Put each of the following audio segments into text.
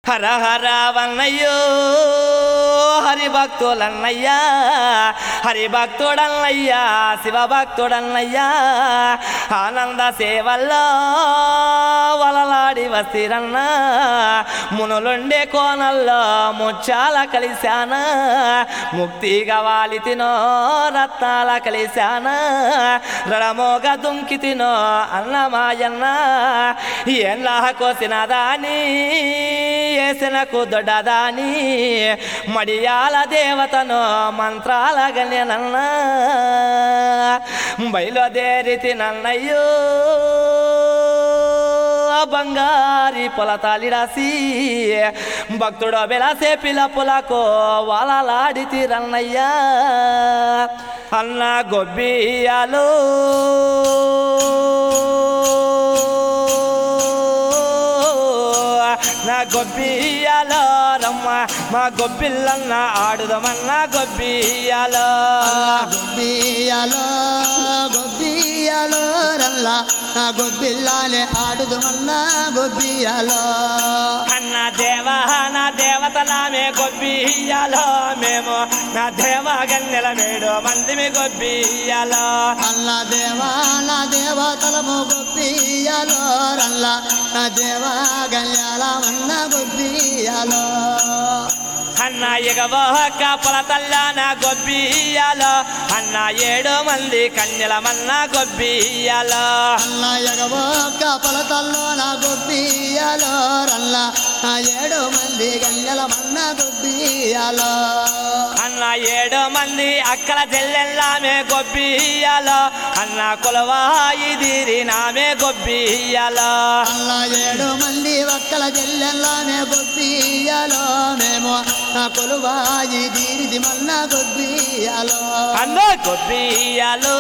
హర హర వన్నయ్యో హరి భక్తులన్నయ్యా హరి భక్తుడన్నయ్యా శివ భక్తుడన్నయ్యా ఆనంద సేవల్లో వలలాడి వసిరన్న మునులుండే కోనల్లో ముచ్చాల కలిశాన ముక్తిగా వాలి తినో రత్నాల కలిశాన రడమోగ దుంకి తినో అన్నమాయన్న ఎన్లా కోసిన దాని ఏసినకు దొడ్డదాని మడియాల దేవతను మంత్రాల గణ్యనన్న బయలుదేరితి నన్నయ్యో బంగారి పొలతాలి రాసి భక్తుడు బెలసే పిల్ల పులకు వాళ్ళలాడితి రన్నయ్యా అన్న గొబ్బియాలు నా గొబ్బియాలో రమ్మ మా గొబ్బిల్లన్న ఆడుదమన్న గొబ్బియాలో గొబ్బియాలో గొబ్బియాలో రల్లా నా గొబ్బిల్లానే ఆడుదు మన్న గొబ్బియాలో అన్న దేవ నా దేవత నామే గొబ్బియాలో మేము నా దేవ గన్నెల మేడు మందిమి గొబ్బియాలో అల్ల దేవా నా దేవతలము గొబ్బియాలో రల్లా నా దేవా గల్యాల మన్న గొబ్బియాలో అన్న ఎగవోక పొల తల్లాన గొబ్బియాలో అన్న ఏడు మంది కన్యల మన్న గొబ్బియాలో అల్ల ఎగవోక పొలతల్లో నా గొబ్బియాలో రల్లా నా ఏడు మంది గల్యల మన్న గొబ్బియాలో అన్న ఏడు మంది అక్కల చెల్లెల్లామే గొబ్బియాలో అన్న కులవాయి దీరి నామే గొబ్బియాలో అల్ల ఏడు మంది ఒక్కల జల్లెల్లానే గొబ్బియాలో మేము నా కొలువాయి దీనిది మన్న గొబ్బియాలో అన్న గొబ్బియాలో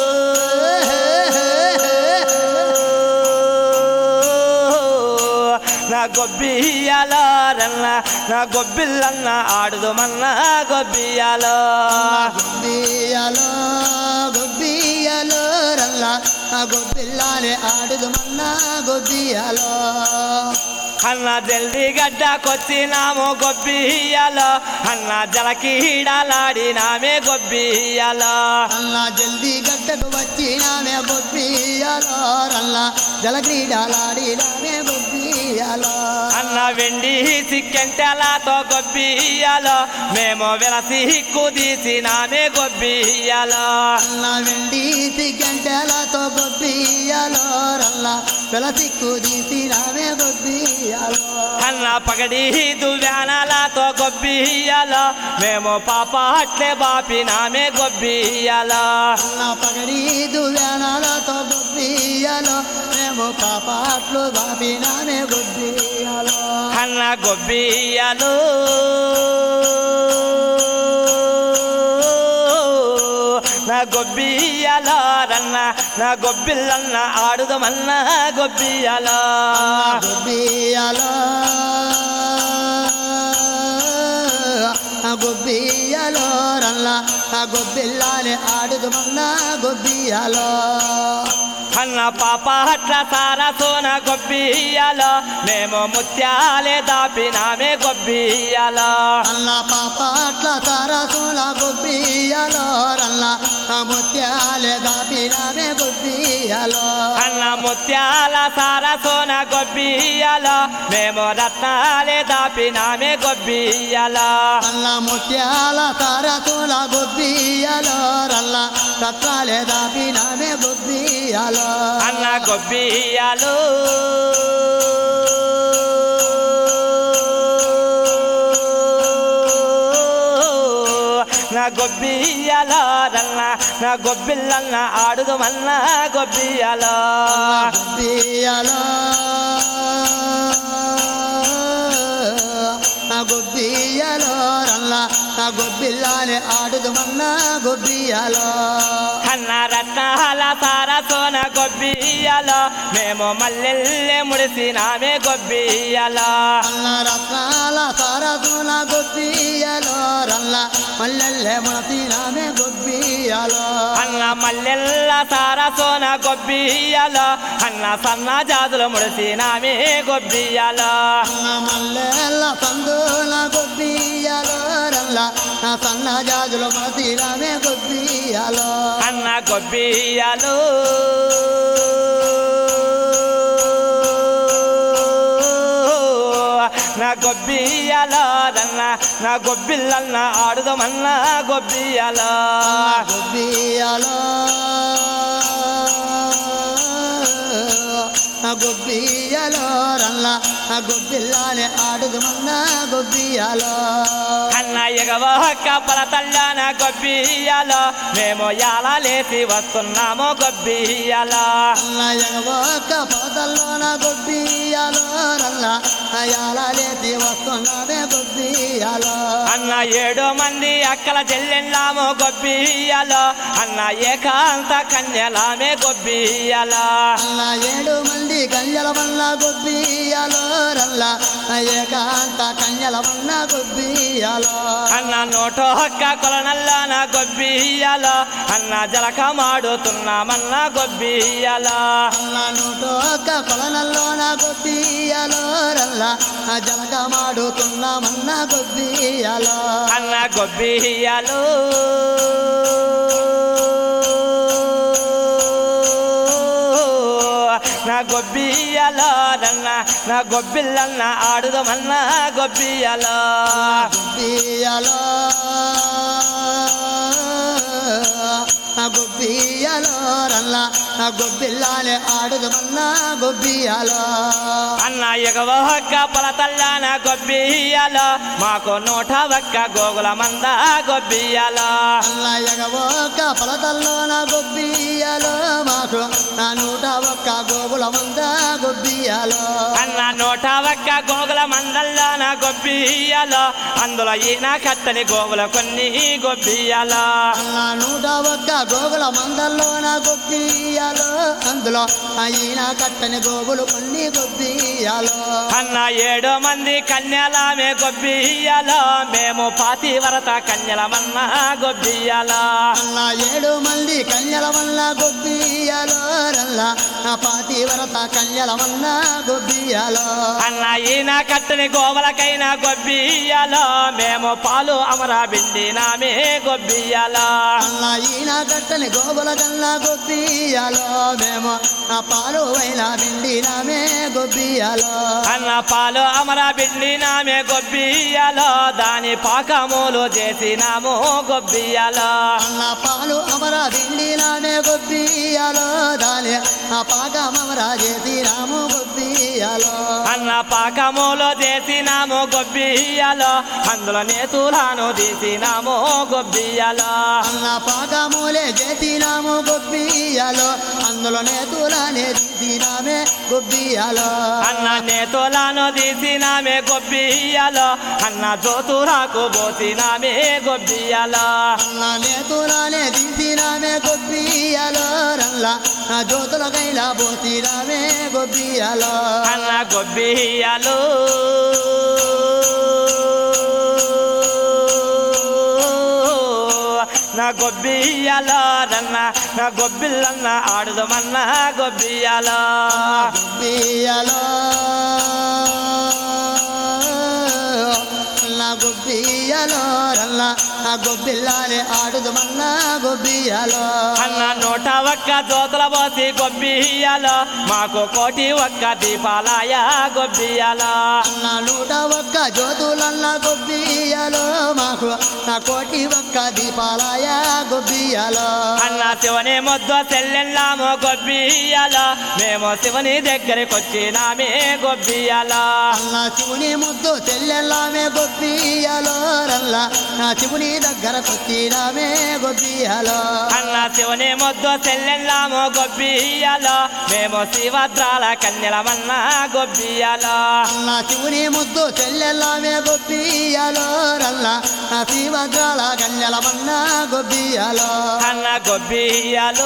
నా గొబ్బియాలో రన్న నా గొబ్బిల్లన్న ఆడుదుమన్న గొబ్బియాలో గొబ్బియాలో గొబ్బియాలో రల్లా నా గొబ్బిల్లానే ఆడుదు మన్న గొబ్బియాలో అన్న జల్ది గడ్డకొచ్చినాము గొబ్బియాలో అన్న జలకీడలాడినామే గొబ్బియాలో అల్ల జల్దీ గడ్డకు వచ్చినామే గొబ్బియాలో రల్లా జలక్రీడలాడినామే గొబ్బియాలో అన్న వెండి సిక్కెంటెలతో గొబ్బియాలో మేము వెలసి కుదీసినామే గొబ్బియాలో అల్ల వెండి గంటలతో గొబ్బియాలో రల్లా పిలసిక్కు తీసినామే గొబ్బియాలో అన్న పగడి దువ్యానాలతో గొబ్బియాలో మేము పాప అట్లే బాపినామే గొబ్బియాలో అన్న పగడి దువ్యానాలతో గొబ్బియాలో మేము కాపాట్లు బాపినామే గొబ్బియాలో అన్న గొబ్బియాలు నా గొబ్బియాలో రన్న నా గొబ్బిల్లన్న ఆడుదమన్న గొబ్బియాలో గొబ్బియాలో గొబ్బియాలో రల్లా గొబ్బిల్లానే ఆడుదు మన్న గొబ్బియాలో అన్న పాప అట్ల సారా సోన గొబ్బియాలో మేము ముత్యాలే దాపినామే గొబ్బియాలో అల్ల పాపాట్ల సరసుల గొబ్బియాలో రల్ల ముత్యాలే దాపినామే గొబ్బియాలో అన్న ముత్యాల సారా సోన గొబ్బియాలో మేము రత్నాలే దాపినామే గొబ్బియాలో అల్ల ముత్యాల సరసుల గొబ్బియాలో రల్ల రత్నాలే దాపినామే గొబ్బియాలో అన్న గొబ్బియాలు నా గొబ్బియాలో రన్న నా గొబ్బిల్లన్న ఆడుదమన్న గొబ్బియాలో గొబ్బియాలో గొబ్బియాలో రల్ల గొబ్బిల్లానే ఆడుదు మన్న గొబ్బియాలో అన్న రత్నాల సారా సోన గొబ్బియాలో మేము మల్లెల్లే ముడిసినామే గొబ్బియాలో అల్ల రత్నాల సరసుల గొబ్బియాలో రల్ల మల్లెల్లే మనసినామే గొబ్బియాలో అన్న మల్లెల్ల సారా సోన గొబ్బియాలో అన్న సన్న జాతులు ముడిసినామే గొబ్బియాలో అన్న మల్లెల్ల గొబ్బియాలు నా గొబ్బియాల రన్న నా గొబ్బిల్లన్న ఆడుదమన్న గొబ్బియాల గొబ్బియాలో గొబ్బియాలో రల్ల గొబ్బిల్లానే ఆడుదు మన్న గొబ్బియాలో అన్న ఎగవక్క పలతల్లాన గొబ్బియాల మేము ఎలా లేచి వస్తున్నామో గొబ్బియాల అన్నయ్యవక పదల్లోన గొబ్బియాలో రల్ల అయాలేతి వస్తున్నామే గొబ్బియాలో అన్న ఏడు మంది అక్కల చెల్లెళ్ళాము గొబ్బియాలో అన్న ఏకాంత కన్యలామే గొబ్బియాలా అన్న ఏడు మంది కన్యల వల్ల గొబ్బియాలో రల్ల ఏకాంత కన్యల వల్ల గొబ్బియాలో అన్న నోటో హక్క కొలనల్లాన గొబ్బియాలో అన్న జలక మాడుతున్నామన్న గొబ్బియాలా అన్న నూటొక్క కొలనల్లోన గొబ్బియాలో రల్ల జలక మాడుతున్నామన్న గొబ్బియాలో అన్న గొబ్బియాలు నా గొబ్బియాలో నన్న నా గొబ్బిల్లన్న ఆడుదమన్న గొబ్బియాలో గొబ్బియాలో గొబ్బియాలో రల్ల గొబ్బిల్లాలే ఆడుదు మన్న గొబ్బియాలో అన్న ఎగవ హక్క పలతల్లాన గొబ్బియాలో మాకు నూట ఒక్క గోగుల మంద గొబ్బియాలో అల్ల ఎగవోక పలతల్లోన గొబ్బియాలో మాకు నా నూట ఒక్క గోగుల ముంద గొబ్బియాలో అన్న నూట ఒక్క గోగుల మందల్లోన గొబ్బియాలో అందులో ఈయన కట్టని గోగుల కొన్ని గొబ్బియాలో అల్ల నూట ఒక్క గోగుల మందల్లోన గొబ్బియాలో అందులో అయిన కట్టని గోగులు కొన్ని గొబ్బియాలో అన్న ఏడు మంది కన్యలామే గొబ్బియాలో మేము పాతివరత కన్యలమన్న గొబ్బియాలో అల్ల ఏడు మంది కన్యల వల్ల గొబ్బియాలో రల్ల నా పాతి వరత కన్యల వల్ల గొబ్బియాలో అన్న ఈయన కట్టని గోవలకైనా గొబ్బియాలో మేము పాలు అమరా బిండినామే గొబ్బియాలో అల్ల ఈన కట్టని గోగుల కల్లా గొబ్బియాలో మేము నా పాలు అయినా బిండినామే గొబ్బియాలో అన్న పాలు అమరా బిండినామే గొబ్బియాలో దాని పాకములు చేసినాము గొబ్బియాలో అన్న పాలు అమర బిండినామే గొబ్బియాలో దాని ఆ పాక అమరా చేసినాము గొబ్బియాలో అన్న పాకములు చేసినాము గొబ్బియాలో అందులో నేతులాను తీసినాము గొబ్బియాలో అన్న పాకములే చేసినాము గొబ్బియాలో అందులోనే తులానే తీసినామే గొబ్బియాలో అన్న నేతులాను తీసినామే గొబ్బియాలో అన్న జోతురాకు పోసినామే గొబ్బియాలో అన్న నేతులానే తీసినామే గొబ్బియాలో రల్ల నా జ్యోతుల కైలా పోసినామే గొబ్బియాలో అన్న గొబ్బియాలు నా గొబ్బియాలో రన్న నా గొబ్బిల్లన్న ఆడుదమన్న గొబ్బియాలో గొబ్బియాలో నా గొబ్బియాలో రల్ల నా గొబ్బిల్లానే ఆడుదు మన్నా గొబ్బియాలో అన్న నూట ఒక్క జోతుల పోసి గొబ్బియాలో మాకు కోటి ఒక్క దీపాలయ గొబ్బియాలో అన్న నూట ఒక్క జ్యోతులన్న గొబ్బియాలో మాకు నా కోటి ఒక్క దీపాలయ గొబ్బియాలో అన్న శివని ముద్దు చెల్లెళ్ళాము గొబ్బియాలో మేము శివుని దగ్గరికి వచ్చినామే గొబ్బియాలో అన్న శివుని ముద్దు చెల్లెల్లామే గొబ్బియాలో రల్ల నా శివుని దగ్గర కొచ్చినామే గొబ్బియాలో అన్న శివుని ముద్దు చెల్లెళ్ళాము గొబ్బియాలో మేము శివద్రాల కన్యలమన్న గొబ్బియాలో అన్న శివుని ముద్దు చెల్లెల్లామే గొబ్బియాలో రల్ల నా శివద్రాల కన్యల మన్న గొబ్బియాలో అన్న గొబ్బియాలు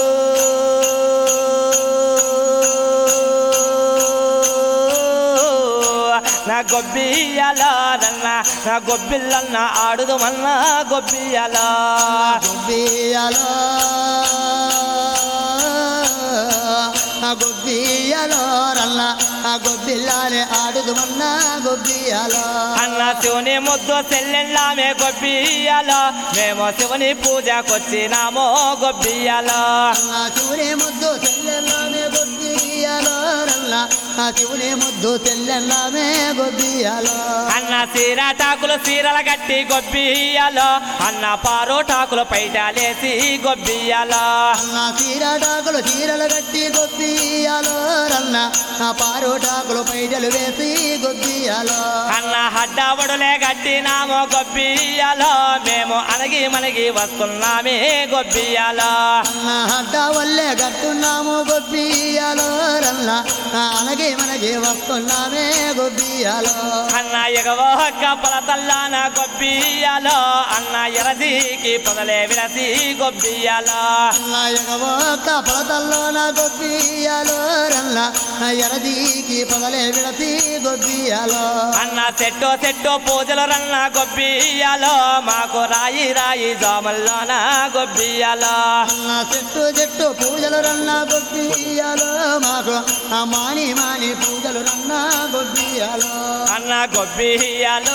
నా గొబ్బియాల నన్న నా గొబ్బిల్లన్న ఆడుదు మన్న గొబ్బియాల గొబ్బియాలో నా గొబ్బియాలో రల్ల గొబ్బిల్లాలే ఆడుదుమన్నా గొబ్బియాలో అన్న శివుని ముద్దు చెల్లెళ్ళామే గొబ్బియాలో మేము శివుని పూజకొచ్చినామో గొబ్బియాలో అన్న శివుని ముద్దు తెల్లెల్లామే గొబ్బియాలో రల్ల ఆ శివుని ముద్దు తెల్లెల్లామే గొబ్బియాలో అన్న సీరాటాకులు సీరలు గట్టి గొబ్బియాలో అన్న పారోటాకులు పైటాలేసి గొబ్బియాలో అన్న చీరటాకులు చీరలు కట్టి గొబ్బియాలో రల్ల ఆ పారోటాకులు పైటలు వేసి గొబ్బియాలో అన్న హడ్డావడులే గట్టినామో గొబ్బియాలో మేము అణగి మనగి వస్తున్నామే గొబ్బియాలో అన్న హడ్డ వల్లే గట్టున్నాము గొబ్బియాలో రల్ల అనగే మనగే వస్తున్నామే గొబ్బియాలో అన్న ఎగవోక్క పొలతల్లాన గొబ్బియాలో అన్న ఎరదీకి పొదలే విరసి గొబ్బియాలో అన్న ఎగవోక పొలతల్లోన గొబ్బియాలో రల్ల ఎరదీకి పొదలే విడతి గొబ్బియాలో అన్న చెట్టు చెట్టు పూజలు రన్న గొబ్బియాలో మాకు రాయి రాయి జామల్లోన గొబ్బియాలో అన్న చెట్టు చెట్టు పూజలు రన్న గొబ్బియాలో మాకు ఆ మాని మాని పూజలు రన్న గొబ్బియాలో అన్న గొబ్బియాలో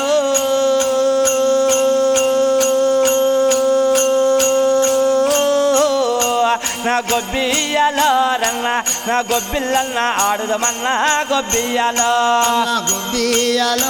నా గొబ్బియాలో రన్న నా గొబ్బిల్లన్న ఆడుదమన్నా గొబ్బియాలో అన్న గొబ్బియాలో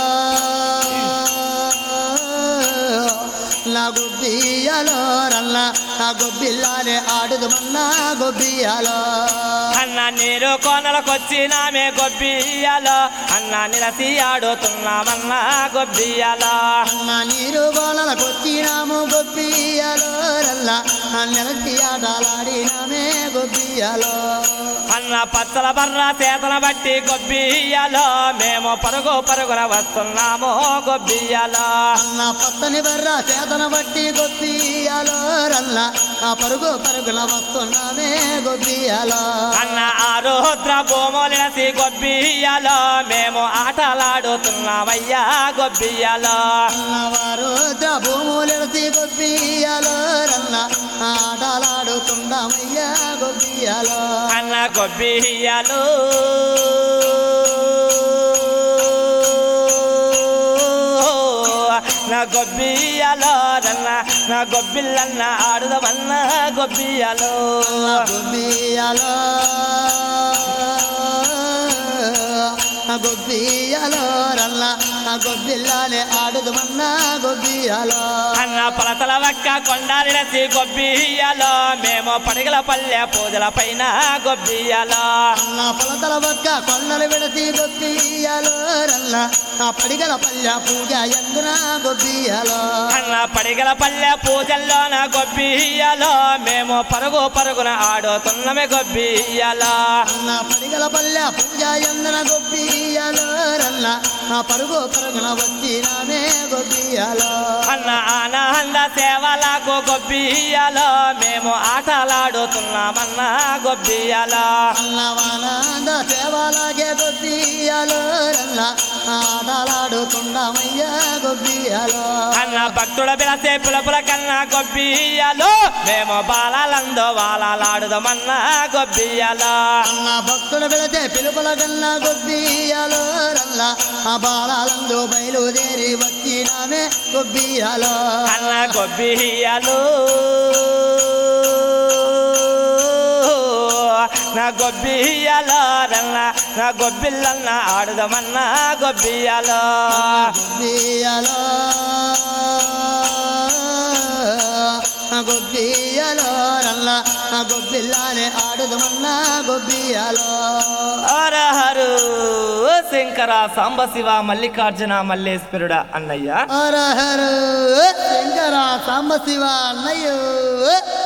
నా గొబ్బియాలో రల్ల నా గొబ్బిల్లాలే ఆడుదుమన్నా గొబ్బియాలో అన్న నీరు కోనలకొచ్చినామే గొబ్బియాలో అన్న నిలసి ఆడుతున్నామన్నా గొబ్బియాలో అన్న నీరు గోళలకు వచ్చినాము గొబ్బియాలో రల్ల నెలసి ఆటలాడినామే గొబ్బియాలో అన్న పచ్చల బర్ర చేతన బట్టి గొబ్బియాలో మేము పరుగు పరుగున వస్తున్నాము గొబ్బియాలో అన్న పచ్చని బర్ర చేతన బట్టి గొబ్బియాలో రల్ల ఆ పరుగు పరుగున వస్తున్నామే గొబ్బియాలో అన్న ఆరుద్ర భూములినసి గొబ్బియాలో మేము ఆటలాడుతున్నామయ్యా గొబ్బియాలో అన్నవారు భూములెడసి గొబ్బియాలో రల్ల ఆటలాడుతుండమయ్యా గొబ్బియాలో అన్న గొబ్బియాలో నా గొబ్బియాలో రన్న నా గొబ్బిల్లన్న ఆడుదమన్న గొబ్బియాలో గొబ్బియాలో గొబ్బియాలో రల్ల గొబ్బిల్లాలే ఆడుదుమన్నా గొబ్బియాలో అన్న పలతల వక్క కొండాలిరసి గొబ్బియాలో మేము పడిగల పల్లె పూజల పైన గొబ్బియాలో అన్న పొలతల బక్క కొండలు విడసి గొబ్బియాలో రల్ల ఆ పడిగల పల్లె పూజ ఎందున గొబ్బియాలో అన్న పడిగల పల్లె పూజల్లోన గొబ్బియాలో మేము పరుగు పరుగున ఆడుతున్నమే గొబ్బియాలో అన్న పడిగల పల్లె పూజ ఎందున గొబ్బియాలో రల్ల ఆ పరుగు పరుగున వచ్చినామే గొబ్బియాలో అన్న ఆనంద సేవలకు గొబ్బియాలో మేము ఆటలాడుతున్నామన్నా గొబ్బియాలో అన్నవానంద సేవలాగే గొబ్బియాలో రల్ల ఆటలాడుతుండమయ్యా గొబ్బియాలో అన్న భక్తుల పిలసే పులపుల కన్నా గొబ్బియాలో మేము బాలాలందో వాలాలాడుదామన్నా గొబ్బియాలో అన్న భక్తులు వెళితే పిలుపుల కన్నా గొబ్బియాలో రల్ల ఆ బాలాలందు బయలుదేరి వచ్చినామే గొబ్బియాలో అన్న గొబ్బియాలు నా గొబ్బియాలో రన్న నా గొబ్బిల్లన్న ఆడుదామన్నా గొబ్బియాలో గొబ్బియాలో గొబ్బియాలో రల్ల గొబ్బిల్లానే ఆడుదమన్నా గొబ్బియాలో హర హరు శంకర సాంబశివ మల్లికార్జున మల్లేశ్వరుడ అన్నయ్య హర హర శంకర సాంబశివ అన్నయ్యో